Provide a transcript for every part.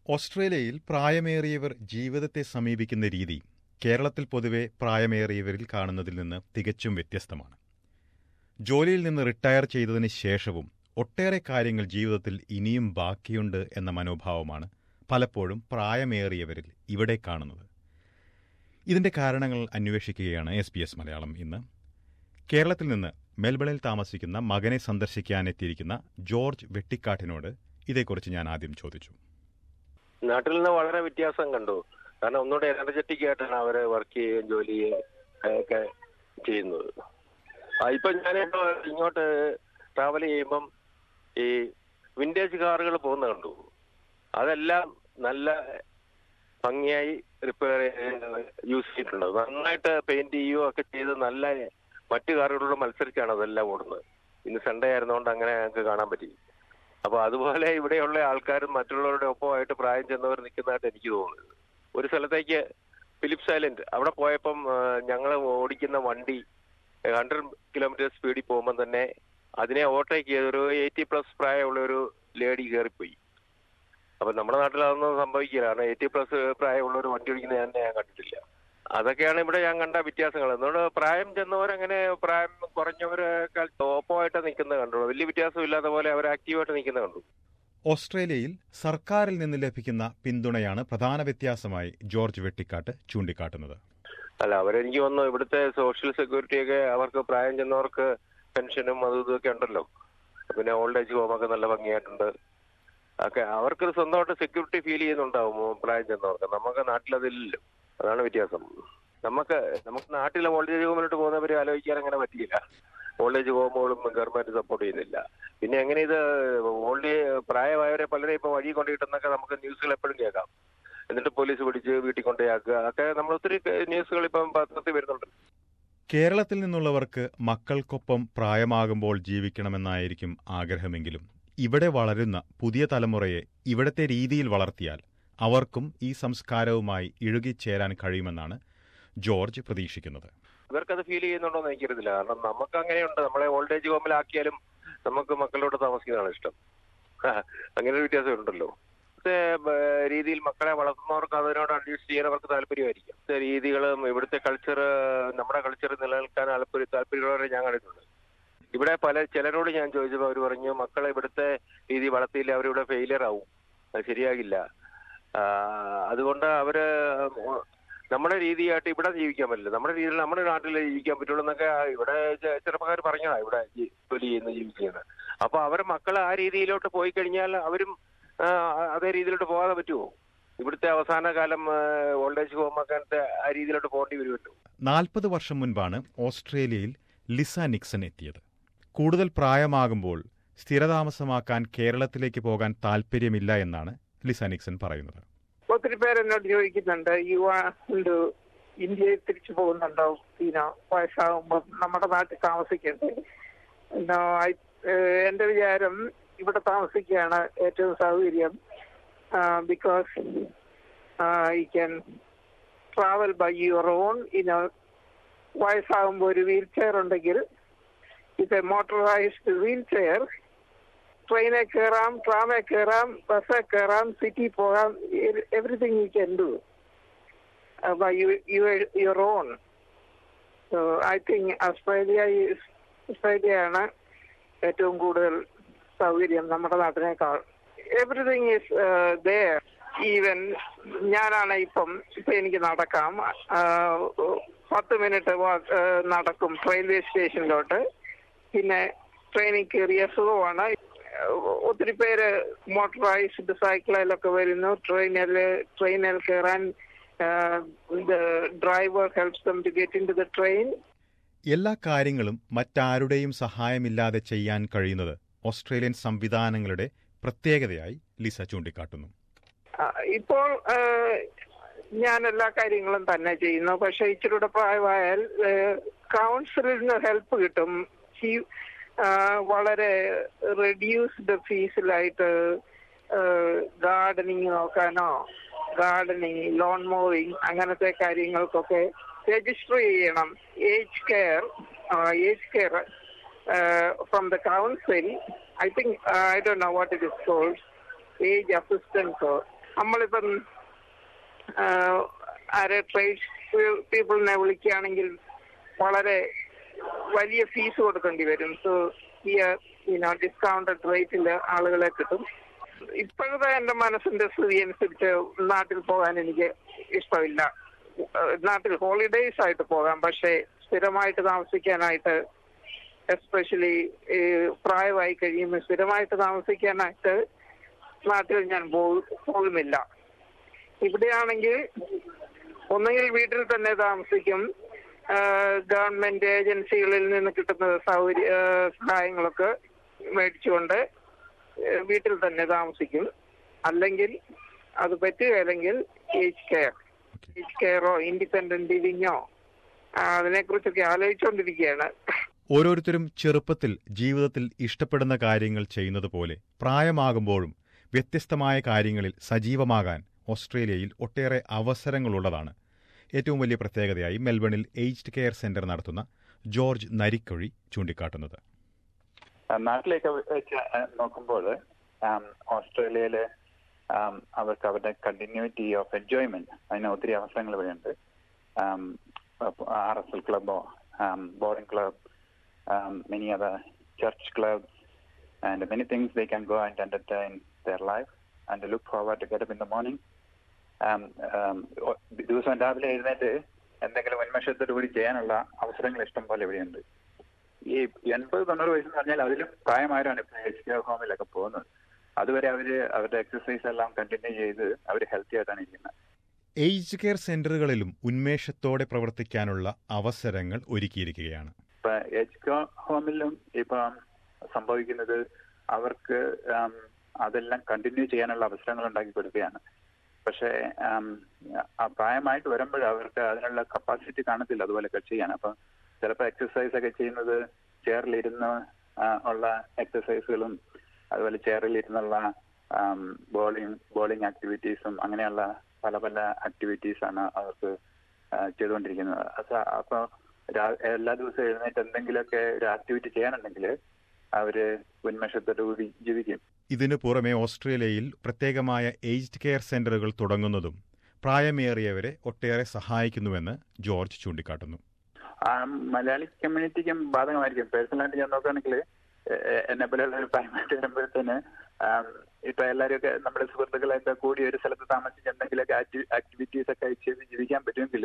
ഓസ്ട്രേലിയയിൽ പ്രായമേറിയവർ ജീവിതത്തെ സമീപിക്കുന്ന രീതി കേരളത്തിൽ പൊതുവെ പ്രായമേറിയവരിൽ കാണുന്നതിൽ നിന്ന് തികച്ചും വ്യത്യസ്തമാണ് ജോലിയിൽ നിന്ന് റിട്ടയർ ചെയ്തതിന് ശേഷവും ഒട്ടേറെ കാര്യങ്ങൾ ജീവിതത്തിൽ ഇനിയും ബാക്കിയുണ്ട് എന്ന മനോഭാവമാണ് പലപ്പോഴും പ്രായമേറിയവരിൽ ഇവിടെ കാണുന്നത് ഇതിന്റെ കാരണങ്ങൾ അന്വേഷിക്കുകയാണ് എസ് ബി എസ് മലയാളം ഇന്ന് കേരളത്തിൽ നിന്ന് മെൽബണിൽ താമസിക്കുന്ന മകനെ സന്ദർശിക്കാനെത്തിയിരിക്കുന്ന ജോർജ് വെട്ടിക്കാട്ടിനോട് ഇതേക്കുറിച്ച് ഞാൻ ആദ്യം ചോദിച്ചു നാട്ടിൽ നിന്ന് വളരെ വ്യത്യാസം കണ്ടു കാരണം ഒന്നുകൂടെ എനർജറ്റിക് ആയിട്ടാണ് അവര് വർക്ക് ചെയ്യുകയും ജോലി ചെയ്യുകയും ഒക്കെ ചെയ്യുന്നത് ആ, ഇപ്പൊ ഞാനിപ്പോ ഇങ്ങോട്ട് ട്രാവൽ ചെയ്യുമ്പം ഈ വിന്റേജ് കാറുകൾ പോകുന്ന കണ്ടു അതെല്ലാം നല്ല ഭംഗിയായി റിപ്പയർ യൂസ് ചെയ്തിട്ടുണ്ട് നന്നായിട്ട് പെയിന്റ് ചെയ്യുകയോ ഒക്കെ ചെയ്ത് നല്ല മറ്റു കാറുകളോട് മത്സരിച്ചാണ് അതെല്ലാം ഓടുന്നത് ഇന്ന് സൺഡേ ആയിരുന്നുകൊണ്ട് അങ്ങനെ ഞങ്ങൾക്ക് കാണാൻ പറ്റി അപ്പൊ അതുപോലെ ഇവിടെയുള്ള ആൾക്കാരും മറ്റുള്ളവരുടെ ഒപ്പമായിട്ട് പ്രായം ചെന്നവർ നിൽക്കുന്നതായിട്ട് എനിക്ക് തോന്നുന്നത് ഒരു സ്ഥലത്തേക്ക് ഫിലിപ്സ് ഐലൻഡ് അവിടെ പോയപ്പം ഞങ്ങൾ ഓടിക്കുന്ന വണ്ടി ഹൺഡ്രഡ് കിലോമീറ്റർ സ്പീഡിൽ പോകുമ്പോൾ തന്നെ അതിനെ ഓവർടേക്ക് ചെയ്ത് ഒരു എയ്റ്റി പ്ലസ് പ്രായമുള്ള ഒരു ലേഡി കയറിപ്പോയി അപ്പൊ നമ്മുടെ നാട്ടിൽ അതൊന്നും സംഭവിക്കില്ല കാരണം എയ്റ്റി പ്ലസ് പ്രായമുള്ള ഒരു വണ്ടി ഓടിക്കുന്നത് തന്നെ ഞാൻ കണ്ടിട്ടില്ല അതൊക്കെയാണ് ഇവിടെ ഞാൻ കണ്ട വ്യത്യാസങ്ങൾ എന്നോട് പ്രായം ചെന്നവരങ്ങനെ പ്രായം കുറഞ്ഞവരെക്കാൾ ഒപ്പമായിട്ട് നിൽക്കുന്നത് കണ്ടു വലിയ വ്യത്യാസം ഇല്ലാത്ത പോലെ അവർ ആക്റ്റീവായിട്ട് നിൽക്കുന്നത് കണ്ടു ഓസ്ട്രേലിയയിൽ സർക്കാരിൽ നിന്ന് ലഭിക്കുന്ന പിന്തുണയാണ് പ്രധാന വ്യത്യാസമായി ജോർജ് വെട്ടിക്കാട്ട് ചൂണ്ടിക്കാട്ടുന്നത് അല്ല അവരെനിക്ക് വന്നു ഇവിടുത്തെ സോഷ്യൽ സെക്യൂരിറ്റി ഒക്കെ അവർക്ക് പ്രായം ചെന്നവർക്ക് പെൻഷനും അതും ഇതൊക്കെ ഉണ്ടല്ലോ പിന്നെ ഓൾഡ് ഏജ് ഹോം ഒക്കെ നല്ല ഭംഗിയായിട്ടുണ്ട് ഒക്കെ അവർക്ക് സ്വന്തമായിട്ട് സെക്യൂരിറ്റി ഫീൽ ചെയ്യുന്നുണ്ടാവും പ്രായം ചെന്നവർക്ക് നമുക്ക് നാട്ടിലതില്ലല്ലോ അതാണ് വ്യത്യാസം നമുക്ക് നമുക്ക് നാട്ടിലെ ഓൾഡ് ഏജ് ഹോമിലോട്ട് പോകുന്നവരെ ആലോചിക്കാൻ അങ്ങനെ പറ്റിയില്ല ഓൾഡ് ഏജ് ഹോമുകളും ഗവൺമെന്റ് സപ്പോർട്ട് ചെയ്യുന്നില്ല പിന്നെ എങ്ങനെ ഇത് ഓൾഡ് പ്രായമായവരെ പലരെ ഇപ്പൊ വഴി കൊണ്ടുകിട്ടുന്നൊക്കെ നമുക്ക് ന്യൂസുകൾ എപ്പോഴും കേൾക്കാം എന്നിട്ട് പോലീസ് പിടിച്ച് വീട്ടിൽ കൊണ്ടുപോയാക്കുക ഒക്കെ നമ്മൾ ഒത്തിരി ന്യൂസുകൾ ഇപ്പം പത്രത്തിൽ വരുന്നുണ്ട് കേരളത്തിൽ നിന്നുള്ളവർക്ക് മക്കൾക്കൊപ്പം പ്രായമാകുമ്പോൾ ജീവിക്കണമെന്നായിരിക്കും ആഗ്രഹമെങ്കിലും ഇവിടെ വളരുന്ന പുതിയ തലമുറയെ ഇവിടത്തെ രീതിയിൽ വളർത്തിയാൽ അവർക്കും ഈ സംസ്കാരവുമായി ഇഴുകിച്ചേരാൻ കഴിയുമെന്നാണ് ജോർജ് പ്രതീക്ഷിക്കുന്നത് ഇവർക്കത് ഫീൽ ചെയ്യുന്നുണ്ടോ എന്ന് എനിക്കറിയത്തില്ല കാരണം നമുക്ക് അങ്ങനെയുണ്ട് നമ്മളെ ഓൾഡ് ഏജ് ഹോമിലാക്കിയാലും നമുക്ക് മക്കളോട് താമസിക്കുന്നതാണ് ഇഷ്ടം അങ്ങനെ ഒരു വ്യത്യാസം ഉണ്ടല്ലോ ഇവിടുത്തെ ഏഹ്, രീതിയിൽ മക്കളെ വളർത്തുന്നവർക്ക് അതിനോട് അഡ്ജസ്റ്റ് ചെയ്യാൻ അവർക്ക് താല്പര്യമായിരിക്കും ഇവിടുത്തെ രീതികളും ഇവിടുത്തെ കൾച്ചർ നമ്മുടെ കൾച്ചർ നിലനിൽക്കാൻ താല്പര്യം താല്പര്യമുള്ളവരെ ഞാൻ കണ്ടിട്ടുണ്ട് ഇവിടെ പല ചിലരോട് ഞാൻ ചോദിച്ചപ്പോൾ അവർ പറഞ്ഞു മക്കളെ ഇവിടുത്തെ രീതി വളർത്തിയില്ല അവരിവിടെ ഫെയിലിയർ ആവും അത് ശരിയാകില്ല ആ, അതുകൊണ്ട് അവര് നമ്മുടെ രീതിയായിട്ട് ഇവിടെ ജീവിക്കാൻ പറ്റില്ല നമ്മുടെ രീതിയിൽ നമ്മുടെ നാട്ടിൽ ജീവിക്കാൻ പറ്റുള്ളൂ എന്നൊക്കെ ഇവിടെ ചെ- ചെറുപ്പക്കാർ പറഞ്ഞതാ ഇവിടെ ജി- ജോലി ചെയ്യുന്ന ജീവിക്കുന്നത് അപ്പൊ അവരെ മക്കൾ ആ രീതിയിലോട്ട് പോയി കഴിഞ്ഞാൽ അവരും ആ, അതേ രീതിയിലോട്ട് പോകാതെ പറ്റുമോ ഇവിടുത്തെ അവസാന കാലം ഓൾഡ് ഏജ് ഹോം അങ്ങനത്തെ ആ രീതിയിലോട്ട് പോകേണ്ടി വരുമല്ലോ നാൽപ്പത് വർഷം മുൻപാണ് ഓസ്ട്രേലിയയിൽ ലിസ നിക്സൺ എത്തിയത് കൂടുതൽ പ്രായമാകുമ്പോൾ സ്ഥിരതാമസമാക്കാൻ കേരളത്തിലേക്ക് പോകാൻ താൽപ്പര്യമില്ല എന്നാണ് ലിസ നിക്സൺ പറയുന്നത് ഒത്തിരി പേര് എന്നോട് ചോദിക്കുന്നുണ്ട് യുവ ഉണ്ട് ഇന്ത്യയിൽ തിരിച്ചു പോകുന്നുണ്ടോ പിന്നെ വയസ്സാകുമ്പോൾ നമ്മുടെ നാട്ടിൽ താമസിക്കണ്ടേ No, I- ഏഹ് എന്റെ വിചാരം ഇവിടെ താമസിക്കുകയാണ് ഏറ്റവും സൗകര്യം because you can travel by your own ഇനോ വയസ്സാകുമ്പോൾ ഒരു വീൽ ചെയർ ഉണ്ടെങ്കിൽ ഇത് മോട്ടറൈസ്ഡ് വീൽ ചെയർ ട്രെയിനിൽ കയറാം ട്രാമിൽ കയറാം ബസ്സിൽ കയറാം സിറ്റി പോകാം everything you can do by your own so I think Australia ഓസ്ട്രേലിയയാണ് ഏറ്റവും കൂടുതൽ സൗകര്യം നമ്മുടെ നാട്ടിനേക്കാൾ എവറിഥിങ് ഈസ് ദയർ ഈവൻ ഞാനാണ് ഇപ്പം ഇപ്പൊ എനിക്ക് നടക്കാം ആ, പത്ത് മിനിറ്റ് നടക്കും റെയിൽവേ സ്റ്റേഷനിലോട്ട് പിന്നെ ട്രെയിനിൽ കയറിയ സുഖമാണ് ഒത്തിരി പേര് മോട്ടറൈസ്ഡ് സൈക്കിളിലൊക്കെ വരുന്നു ട്രെയിനിൽ ട്രെയിനിൽ കയറാൻ driver helps them to get in to the train എല്ലാ കാര്യങ്ങളും മറ്റാരുടെയും സഹായമില്ലാതെ ചെയ്യാൻ കഴിയുന്നത് ഓസ്ട്രേലിയൻ സംവിധാനങ്ങളുടെ പ്രത്യേകതയായി ലിസ ചൂണ്ടിക്കാട്ടുന്നു ഇപ്പോൾ ആ, ഞാൻ എല്ലാ കാര്യങ്ങളും തന്നെ ചെയ്യുന്നു പക്ഷെ ഇച്ചിരി കൂടെ പ്രായമായാൽ കൗൺസിലിന് ഹെൽപ്പ് കിട്ടും ഈ ആ, വളരെ റെഡ്യൂസ്ഡ് ഫീസിലായിട്ട് ഗാർഡനിങ് നോക്കാനോ ഗാർഡനിങ് ലോൺ മോവിങ് അങ്ങനത്തെ കാര്യങ്ങൾക്കൊക്കെ രജിസ്റ്റർ ചെയ്യണം age care age care from the council I think I do know what it is called age assistance നമ്മളിപ്പം ആഹ്, ആരെ ട്രേഡ് പീപ്പിളിനെ വിളിക്കുകയാണെങ്കിൽ വളരെ വലിയ ഫീസ് കൊടുക്കേണ്ടി വരും സോ ഈ ഇനോ ഡിസ്കൗണ്ടഡ് റേറ്റിൽ ആളുകളെ കിട്ടും ഇപ്പോഴത്തെ എന്റെ മനസ്സിന്റെ സ്ഥിതി അനുസരിച്ച് നാട്ടിൽ പോകാൻ എനിക്ക് ഇഷ്ടമില്ല ഏഹ് നാട്ടിൽ ഹോളിഡേയ്സ് ആയിട്ട് പോകാം പക്ഷേ സ്ഥിരമായിട്ട് താമസിക്കാനായിട്ട് എസ്പെഷ്യലി പ്രായമായി കഴിയുമ്പോൾ സ്ഥിരമായിട്ട് താമസിക്കാനായിട്ട് നാട്ടിൽ ഞാൻ പോ- പോകുന്നില്ല ഇവിടെയാണെങ്കിൽ ഒന്നുകിൽ വീട്ടിൽ തന്നെ താമസിക്കും ഗവൺമെന്റ് ഏജൻസികളിൽ നിന്ന് കിട്ടുന്ന സൗകര്യ ഏഹ് സഹായങ്ങളൊക്കെ മേടിച്ചുകൊണ്ട് ഏഹ് വീട്ടിൽ തന്നെ താമസിക്കും അല്ലെങ്കിൽ അത് പറ്റുകയില്ലെങ്കിൽ ഏജ് കെയർ ഏജ് കെയറോ ഇൻഡിപെൻഡന്റ് ലിവിങ്ങോ അതിനെക്കുറിച്ചൊക്കെ ആലോചിച്ചുകൊണ്ടിരിക്കുകയാണ് ഓരോരുത്തരും ചെറുപ്പത്തിൽ ജീവിതത്തിൽ ഇഷ്ടപ്പെടുന്ന കാര്യങ്ങൾ ചെയ്യുന്നത് പോലെ പ്രായമാകുമ്പോഴും വ്യത്യസ്തമായ കാര്യങ്ങളിൽ സജീവമാകാൻ ഓസ്ട്രേലിയയിൽ ഒട്ടേറെ അവസരങ്ങളുള്ളതാണ് ഏറ്റവും വലിയ പ്രത്യേകതയായി മെൽബണിൽ ഏജ്ഡ് കെയർ സെന്റർ നടത്തുന്ന ജോർജ് നരിക്കൊഴി ചൂണ്ടിക്കാട്ടുന്നത് ആ, നാട്ടിലേക്ക് വെച്ച് നോക്കുമ്പോൾ ഓസ്ട്രേലിയയില് ആം, അവർക്ക് അവരുടെ കണ്ടിന്യൂറ്റി ഓഫ് എൻജോയ്മെന്റ് അതിന് ഒത്തിരി അവസരങ്ങൾ ഇവിടെയുണ്ട് ആർ എസ് എൽ ക്ലബോ boarding club many other church clubs and many things they can go and entertain their life and look forward to get in the morning ദിവസം രാവിലെ എഴുന്നേറ്റ് എന്തെങ്കിലും ഉന്മേഷത്തോടു കൂടി ചെയ്യാനുള്ള അവസരങ്ങൾ ഇഷ്ടം പോലെ ഇവിടെയുണ്ട് ഈ എൺപത് തൊണ്ണൂറ് വയസ്സെന്ന് പറഞ്ഞാൽ അതിലും പ്രായമായവരാണ് ഇപ്പൊ എച്ച് കെയർ ഹോമിലൊക്കെ പോകുന്നത് അതുവരെ അവര് അവരുടെ എക്സസൈസ് എല്ലാം കണ്ടിന്യൂ ചെയ്ത് അവർ ഹെൽത്തി ആയിട്ടാണ് ഇരിക്കുന്നത് ഏജ്ഡ് കെയർ സെന്ററുകളിലും ഉന്മേഷത്തോടെ പ്രവർത്തിക്കാനുള്ള അവസരങ്ങൾ ഒരുക്കിയിരിക്കുകയാണ് ഇപ്പൊ എച്ച് കെയർ ഹോമിലും ഇപ്പൊ സംഭവിക്കുന്നത് അവർക്ക് ആം, അതെല്ലാം കണ്ടിന്യൂ ചെയ്യാനുള്ള അവസരങ്ങൾ ഉണ്ടാക്കി കൊടുക്കുകയാണ് പക്ഷേ ആം, ആ പ്രായമായിട്ട് വരുമ്പോൾ അവർക്ക് അതിനുള്ള കപ്പാസിറ്റി കാണത്തില്ല അതുപോലെയൊക്കെ ചെയ്യാൻ അപ്പൊ ചിലപ്പോൾ എക്സസൈസ് ഒക്കെ ചെയ്യുന്നത് ചെയറിലിരുന്ന് ആ, ഉള്ള എക്സസൈസുകളും അതുപോലെ ചെയറിലിരുന്നുള്ള ബോളിംഗ് ബോളിംഗ് ആക്ടിവിറ്റീസും അങ്ങനെയുള്ള പല പല ആക്ടിവിറ്റീസ് ആണ് അവർക്ക് ആ, ചെയ്തുകൊണ്ടിരിക്കുന്നത് അപ്പൊ അപ്പൊ രാ- എല്ലാ ദിവസവും എഴുന്നേറ്റ് എന്തെങ്കിലുമൊക്കെ ഒരു ആക്ടിവിറ്റി ചെയ്യാനുണ്ടെങ്കിൽ അവര് ഉന്മേഷത്തോടു കൂടി ജീവിക്കും ഇതിനു പുറമെ ഓസ്ട്രേലിയയിൽ പ്രത്യേകമായ ഏജ്ഡ് കെയർ സെന്ററുകൾ തുടങ്ങുന്നതും പ്രായമേറിയവരെ ഒട്ടേറെ സഹായിക്കുന്നുവെന്ന് ജോർജ് ചൂണ്ടിക്കാട്ടുന്നു ആ മലയാളി കമ്മ്യൂണിറ്റിക്കും ബാധകമായിരിക്കും പേഴ്സണലായിട്ട് ഞാൻ നോക്കുകയാണെങ്കിൽ എന്നെ പോലെയുള്ള ഒരു പ്രായമായിട്ട് വരുമ്പോഴത്തേന് ആം, ഇപ്പൊ എല്ലാവരും ഒക്കെ നമ്മുടെ സുഹൃത്തുക്കളൊക്കെ കൂടി ഒരു സ്ഥലത്ത് താമസിച്ച് എന്തെങ്കിലുമൊക്കെ ആക്ടിവിറ്റീസ് ഒക്കെ ചെയ്ത് ജീവിക്കാൻ പറ്റുമെങ്കിൽ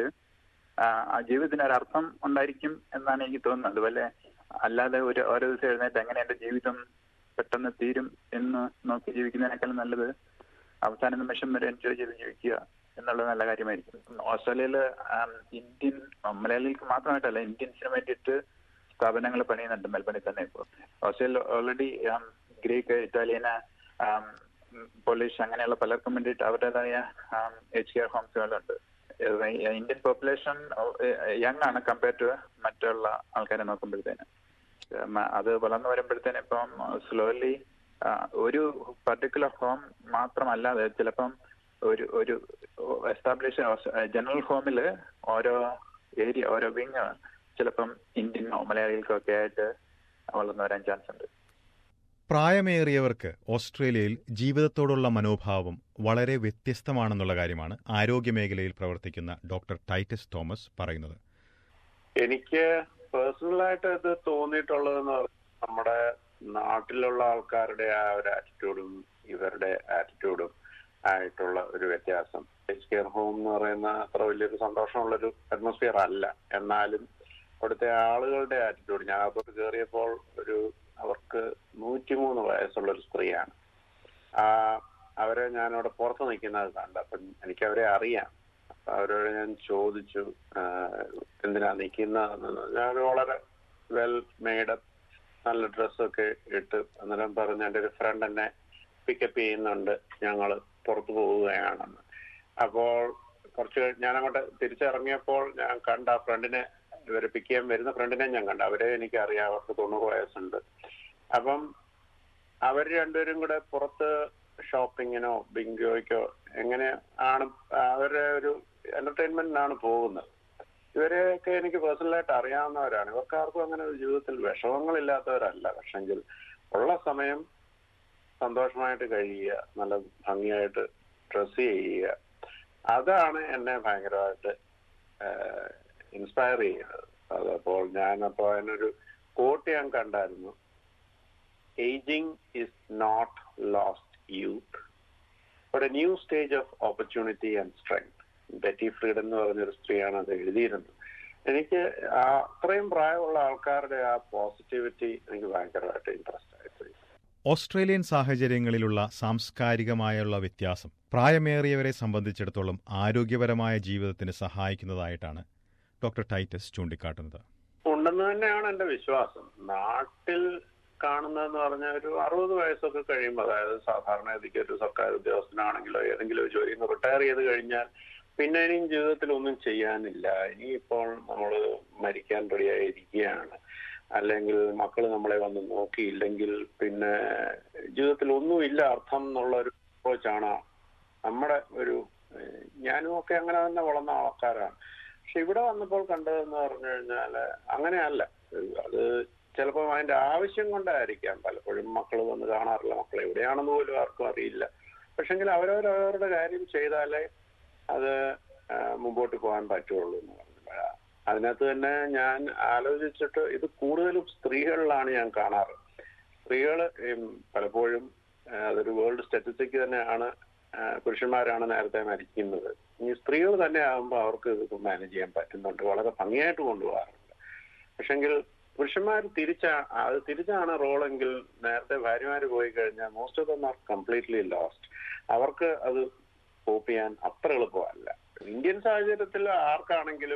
ആ ജീവിതത്തിന് ഒരു അർത്ഥം ഉണ്ടായിരിക്കും എന്നാണ് എനിക്ക് തോന്നുന്നത് അതുപോലെ അല്ലാതെ ഒരു ഓരോ ദിവസം എഴുന്നേറ്റ് എങ്ങനെ എന്റെ ജീവിതം പെട്ടെന്ന് തീരും എന്ന് നോക്കി ജീവിക്കുന്നതിനേക്കാൾ നല്ലത് അവസാന നിമിഷം വരെ എൻജോയ് ചെയ്ത് ജീവിക്കുക എന്നുള്ളത് നല്ല കാര്യമായിരിക്കും ഓസ്ട്രേലിയയില് ആം, ഇന്ത്യൻ മലയാളികൾക്ക് മാത്രമായിട്ടല്ല ഇന്ത്യൻസിന് വേണ്ടിയിട്ട് സ്ഥാപനങ്ങൾ പണിയുന്നുണ്ട് മെൽബണിൽ തന്നെ ഇപ്പോൾ Australia already Greek Italian um, um, Polish അങ്ങനെയുള്ള പലർക്കും വേണ്ടിയിട്ട് അവരുടേതായ എച്ച് കെയർ ഹോംസുകളുണ്ട് ഏഹ് ഇന്ത്യൻ പോപ്പുലേഷൻ യങ് ആണ് കമ്പയർ ടു മറ്റുള്ള ആൾക്കാരെ നോക്കുമ്പോഴത്തേന് ഉം, അത് വളർന്നു വരുമ്പോഴത്തേന് ഇപ്പം സ്ലോലി ഒരു പർട്ടിക്കുലർ ഹോം മാത്രമല്ലാതെ ചിലപ്പം ഒരു ഒരു എസ്റ്റാബ്ലിഷ് ജനറൽ ഹോമിൽ ഓരോ ഏരിയ ഓരോ വിങ് ചിലപ്പം ഇന്ത്യനോ മലയാളികൾക്കോ ഒക്കെ ആയിട്ട് വളർന്നു വരാൻ ചാൻസ് ഉണ്ട് പ്രായമേറിയവർക്ക് ഓസ്ട്രേലിയയിൽ ജീവിതത്തോടുള്ള മനോഭാവം വളരെ വ്യത്യസ്തമാണെന്നുള്ള കാര്യമാണ് ആരോഗ്യമേഖലയിൽ പ്രവർത്തിക്കുന്ന ഡോക്ടർ ടൈറ്റസ് തോമസ് പറയുന്നത് എനിക്ക് പേഴ്സണലായിട്ട് ഇത് തോന്നിയിട്ടുള്ളതെന്ന് പറഞ്ഞാൽ നമ്മുടെ നാട്ടിലുള്ള ആൾക്കാരുടെ ആ ഒരു ആറ്റിറ്റ്യൂഡും ഇവരുടെ ആറ്റിറ്റ്യൂഡും ആയിട്ടുള്ള ഒരു വ്യത്യാസം ഏജ് കെയർ ഹോം എന്ന് പറയുന്ന അത്ര വലിയൊരു സന്തോഷമുള്ളൊരു അറ്റ്മോസ്ഫിയർ അല്ല എന്നാലും അവിടുത്തെ ആളുകളുടെ ആറ്റിറ്റ്യൂഡ് ഞാൻ അകത്തോട്ട് കയറിയപ്പോൾ ഒരു അവർക്ക് നൂറ്റിമൂന്ന് വയസ്സുള്ള ഒരു സ്ത്രീയാണ് ആ അവരെ ഞാൻ അവിടെ പുറത്ത് നിൽക്കുന്നത് കണ്ട് അപ്പം എനിക്ക് അവരെ അറിയാം അപ്പൊ അവരോട് ഞാൻ ചോദിച്ചു ആഹ് എന്തിനാ നിൽക്കുന്നതെന്ന് ഞാൻ വളരെ വെൽ മെയ്ഡ് നല്ല ഡ്രസ്സൊക്കെ ഇട്ട് അന്നേരം പറഞ്ഞു എൻ്റെ ഒരു ഫ്രണ്ട് എന്നെ പിക്കപ്പ് ചെയ്യുന്നുണ്ട് ഞങ്ങൾ പുറത്തു പോവുകയാണെന്ന് അപ്പോൾ കുറച്ച് കഴി- ഞാൻ അങ്ങോട്ട് തിരിച്ചിറങ്ങിയപ്പോൾ ഞാൻ കണ്ട ആ ഫ്രണ്ടിനെ ഇവരെ പിക്ക് ചെയ്യാൻ വരുന്ന ഫ്രണ്ടിനെ ഞാൻ കണ്ടു അവരെ എനിക്ക് അറിയാം അവർക്ക് തൊണ്ണൂറ് വയസ്സുണ്ട് അപ്പം അവർ രണ്ടുപേരും കൂടെ പുറത്ത് ഷോപ്പിങ്ങിനോ ബിങ്കോയ്ക്കോ എങ്ങനെ ആണ് അവരുടെ ഒരു എന്റർടൈൻമെന്റിനാണ് പോകുന്നത് ഇവരെയൊക്കെ എനിക്ക് പേഴ്സണലായിട്ട് അറിയാവുന്നവരാണ് ഇവർക്ക് ആർക്കും അങ്ങനെ ഒരു ജീവിതത്തിൽ വിഷമങ്ങളില്ലാത്തവരല്ല പക്ഷെങ്കിൽ ഉള്ള സമയം സന്തോഷമായിട്ട് കഴിയുക നല്ല ഭംഗിയായിട്ട് ഡ്രസ് ചെയ്യുക അതാണ് എന്നെ ഭയങ്കരമായിട്ട് ഇൻസ്പയർ ചെയ്യുന്നത് അതപ്പോൾ ഞാനപ്പോൾ അതിനൊരു കോട്ട് ഞാൻ കണ്ടായിരുന്നു ageing is not lost youth but a new stage of opportunity and strength Betty Friedan എന്ന് പറഞ്ഞൊരു സ്ത്രീയാണ് അത് എഴുതിയിരുന്നത് എനിക്ക് ആ അത്രയും പ്രായമുള്ള ആൾക്കാരുടെ ആ പോസിറ്റിവിറ്റി എനിക്ക് ഭയങ്കരമായിട്ട് ഇൻട്രസ്റ്റ് ആയിപ്പോയി ഓസ്ട്രേലിയൻ സാഹചര്യങ്ങളിലുള്ള സാംസ്കാരികമായുള്ള വ്യത്യാസം പ്രായമേറിയവരെ സംബന്ധിച്ചിടത്തോളം ആരോഗ്യപരമായ ജീവിതത്തിന് സഹായിക്കുന്നതായിട്ടാണ് ഡോക്ടർ ടൈറ്റസ് ചൂണ്ടിക്കാട്ടുന്നത് ഉണ്ടെന്ന് തന്നെയാണ് എന്റെ വിശ്വാസം നാട്ടിൽ കാണുന്നതെന്ന് പറഞ്ഞാൽ ഒരു അറുപത് വയസ്സൊക്കെ കഴിയുമ്പോൾ അതായത് സാധാരണഗതിക്ക് ഒരു സർക്കാർ ഉദ്യോഗസ്ഥനാണെങ്കിലോ ഏതെങ്കിലും ഒരു ജോലിയിൽ നിന്ന് റിട്ടയർ ചെയ്ത് കഴിഞ്ഞാൽ പിന്നെ ഇനിയും ജീവിതത്തിൽ ഒന്നും ചെയ്യാനില്ല ഇനിയിപ്പോൾ നമ്മൾ മരിക്കാൻ റെഡിയായി ഇരിക്കുകയാണ് അല്ലെങ്കിൽ മക്കൾ നമ്മളെ വന്ന് നോക്കിയില്ലെങ്കിൽ പിന്നെ ജീവിതത്തിൽ ഒന്നുമില്ല അർത്ഥം എന്നുള്ള ഒരു അപ്രോച്ചാണ് നമ്മുടെ ഒരു ഏഹ്, ഞാനും ഒക്കെ അങ്ങനെ തന്നെ വളർന്ന ആൾക്കാരാണ് പക്ഷെ ഇവിടെ വന്നപ്പോൾ കണ്ടതെന്ന് പറഞ്ഞു കഴിഞ്ഞാൽ അങ്ങനെയല്ല ഏഹ്, അത് ചിലപ്പോൾ അതിന്റെ ആവശ്യം കൊണ്ടായിരിക്കാം പലപ്പോഴും മക്കൾ വന്ന് കാണാറില്ല മക്കൾ എവിടെയാണെന്ന് പോലും ആർക്കും അറിയില്ല പക്ഷെങ്കിൽ അവരവരവരുടെ കാര്യം ചെയ്താലേ അത് ആ, മുമ്പോട്ട് പോകാൻ പറ്റുള്ളൂ എന്ന് പറഞ്ഞു അതിനകത്ത് തന്നെ ഞാൻ ആലോചിച്ചിട്ട് ഇത് കൂടുതലും സ്ത്രീകളിലാണ് ഞാൻ കാണാറ് സ്ത്രീകൾ പലപ്പോഴും ആ, അതൊരു വേൾഡ് സ്റ്റാറ്റിസ്റ്റിക് തന്നെയാണ് ആ, പുരുഷന്മാരാണ് നേരത്തെ മരിക്കുന്നത് ഈ സ്ത്രീകൾ തന്നെ ആകുമ്പോൾ അവർക്ക് ഇത് മാനേജ് ചെയ്യാൻ പറ്റുന്നുണ്ട് വളരെ ഭംഗിയായിട്ട് കൊണ്ടുപോകാറുണ്ട് പക്ഷെങ്കിൽ പുരുഷന്മാർ തിരിച്ചാ അത് തിരിച്ചാണ് റോളെങ്കിൽ നേരത്തെ ഭാര്യമാര് പോയി കഴിഞ്ഞാൽ most of them are completely lost അവർക്ക് അത് കോപ്പ് ചെയ്യാൻ അത്ര എളുപ്പമല്ല ഇന്ത്യൻ സാഹചര്യത്തിൽ ആർക്കാണെങ്കിലും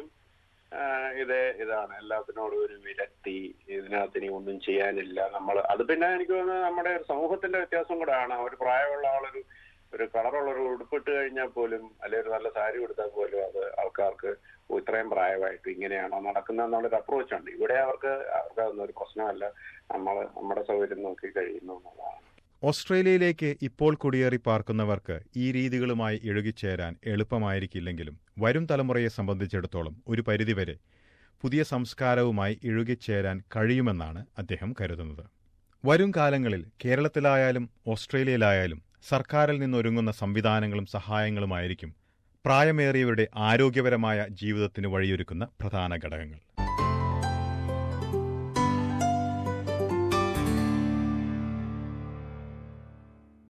ആഹ് ഇതേ ഇതാണ് എല്ലാത്തിനോടും ഒരു വിരക്തി ഇതിനകത്ത് ഇനി ഒന്നും ചെയ്യാനില്ല നമ്മൾ അത് പിന്നെ എനിക്ക് തോന്നുന്നത് നമ്മുടെ ഒരു സമൂഹത്തിന്റെ വ്യത്യാസം കൂടെയാണ് ഒരു പ്രായമുള്ള ആളൊരു ഒരു കളറുള്ള ഒരു ഉടുപ്പിട്ട് കഴിഞ്ഞാൽ പോലും അല്ലെങ്കിൽ ഒരു നല്ല സാരി കൊടുത്താൽ പോലും അത് ആൾക്കാർക്ക് ഓ, ഇത്രയും പ്രായമായിട്ട് ഇങ്ങനെയാണോ നടക്കുന്നത് എന്നുള്ളൊരു അപ്രോച്ച് ഉണ്ട് ഇവിടെ അവർക്ക് അവർക്ക് അതൊന്നും ഒരു പ്രശ്നമല്ല നമ്മൾ നമ്മുടെ സൗകര്യം നോക്കി കഴിയുന്നു എന്നുള്ളതാണ് ഓസ്ട്രേലിയയിലേക്ക് ഇപ്പോൾ കുടിയേറി പാർക്കുന്നവർക്ക് ഈ രീതികളുമായി ഇഴുകിച്ചേരാൻ എളുപ്പമായിരിക്കില്ലെങ്കിലും വരും തലമുറയെ സംബന്ധിച്ചിടത്തോളം ഒരു പരിധിവരെ പുതിയ സംസ്കാരവുമായി ഇഴുകിച്ചേരാൻ കഴിയുമെന്നാണ് അദ്ദേഹം കരുതുന്നത് വരും കാലങ്ങളിൽ കേരളത്തിലായാലും ഓസ്ട്രേലിയയിലായാലും സർക്കാരിൽ നിന്നൊരുങ്ങുന്ന സംവിധാനങ്ങളും സഹായങ്ങളുമായിരിക്കും പ്രായമേറിയവരുടെ ആരോഗ്യപരമായ ജീവിതത്തിന് വഴിയൊരുക്കുന്ന പ്രധാന ഘടകങ്ങൾ